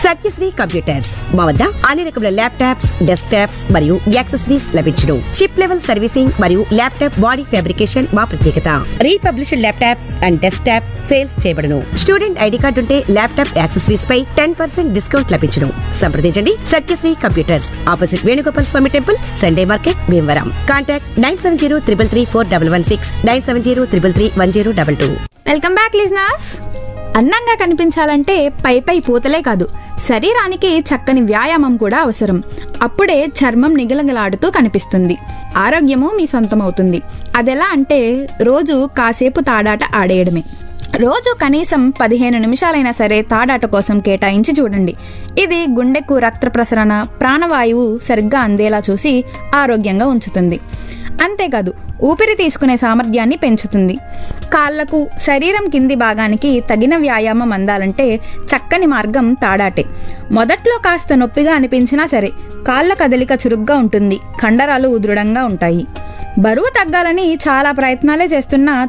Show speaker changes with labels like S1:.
S1: Satyasri computers మా వద్ద అన్ని రకముల ల్యాప్టాప్స్ డెస్క్ టాప్స్ మరియు యాక్సెసరీస్ లభించును చిప్ లెవెల్ సర్వీసింగ్ మరియు ల్యాప్టాప్ బాడీ ఫ్యాబ్రికేషన్ మా ప్రత్యేకత republished laptops and desktops sales చేయబడును స్టూడెంట్ ఐడి కార్డు ఉంటే ల్యాప్టాప్ యాక్సెసరీస్ పై టెన్ పర్సెంట్ డిస్కౌంట్ లభించును సంప్రదించండి Satyasri computers opposite Venugopal Swamy temple Sunday market Bhimavaram contact nine seven zero triple three four double one six nine seven zero triple three one zero double two
S2: welcome back listeners అందంగా కనిపించాలంటే పై పై పూతలే కాదు శరీరానికి చక్కని వ్యాయామం కూడా అవసరం అప్పుడే చర్మం నిగలగలాడుతూ కనిపిస్తుంది ఆరోగ్యము మీ సొంతమవుతుంది అదెలా అంటే రోజు కాసేపు తాడాట ఆడేయడమే రోజు కనీసం పదిహేను నిమిషాలైనా సరే తాడాట కోసం కేటాయించి చూడండి ఇది గుండెకు రక్త ప్రసరణ ప్రాణవాయువు సరిగ్గా అందేలా చూసి ఆరోగ్యంగా ఉంచుతుంది అంతేకాదు ఊపిరి తీసుకునే సామర్థ్యాన్ని పెంచుతుంది కాళ్లకు శరీరం కింది భాగానికి తగిన వ్యాయామం అందాలంటే చక్కని మార్గం తాడాటే మొదట్లో కాస్త నొప్పిగా అనిపించినా సరే కాళ్ళ కదలిక చురుగ్గా ఉంటుంది కండరాలు దృఢంగా ఉంటాయి బరువు తగ్గాలని చాలా ప్రయత్నాలే చేస్తున్నా